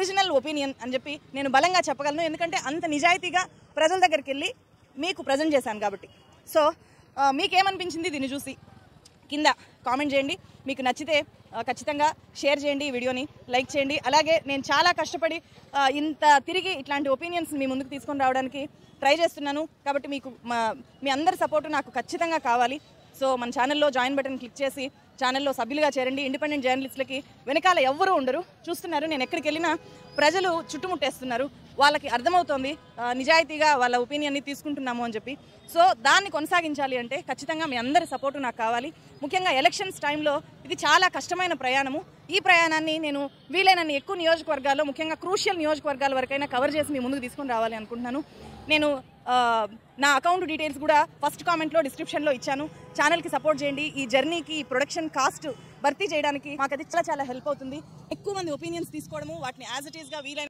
original opinion అని చెప్పి నేను బలంగా చెప్పగలను ఎందుకంటే అంత నిజాయితీగా ప్రజల దగ్గరికి వెళ్ళి మీకు ప్రజెంట్ చేశాను కాబట్టి సో ఆ, మీకేమనిపించింది దీన్ని చూసి కింద కామెంట్ చేయండి మీకు నచ్చితే ఆ, ఖచ్చితంగా షేర్ చేయండి ఈ వీడియోని లైక్ చేయండి అలాగే నేను చాలా కష్టపడి ఆ, ఇంత తిరిగి ఇట్లాంటి ఒపీనియన్స్ మీ ముందుకు తీసుకొని రావడానికి ట్రై చేస్తున్నాను కాబట్టి మీకు మా మీ అందరి సపోర్టు నాకు ఖచ్చితంగా కావాలి సో మన ఛానల్లో జాయిన్ బటన్ క్లిక్ చేసి ఛానల్లో సభ్యులుగా చేరండి ఇండిపెండెంట్ జర్నలిస్టులకి వెనకాల ఎవ్వరూ ఉండరు చూస్తున్నారు నేను ఎక్కడికి వెళ్ళినా ప్రజలు చుట్టుముట్టేస్తున్నారు వాళ్ళకి అర్థమవుతోంది ఆ, నిజాయితీగా వాళ్ళ ఒపీనియన్ని తీసుకుంటున్నాము అని చెప్పి సో దాన్ని కొనసాగించాలి అంటే ఖచ్చితంగా మీ అందరి సపోర్టు నాకు కావాలి ముఖ్యంగా ఎలక్షన్స్ టైంలో ఇది చాలా కష్టమైన ప్రయాణము ఈ ప్రయాణాన్ని నేను వీలైనన్ని ఎక్కువ నియోజకవర్గాల్లో ముఖ్యంగా క్రూషియల్ నియోజకవర్గాల వరకైనా కవర్ చేసి మీ ముందుకు తీసుకొని రావాలి అనుకుంటున్నాను నేను ఆ, నా అకౌంట్ డీటెయిల్స్ కూడా ఫస్ట్ కామెంట్లో డిస్క్రిప్షన్లో ఇచ్చాను ఛానల్కి సపోర్ట్ చేయండి ఈ జర్నీకి ఈ ప్రొడక్షన్ కాస్ట్ భర్తీ చేయడానికి మాకు అది చాలా చాలా హెల్ప్ అవుతుంది ఎక్కువ మంది ఒపీనియన్స్ తీసుకోవడము వాటిని యాజ్ ఇట్ ఈస్గా వీలైన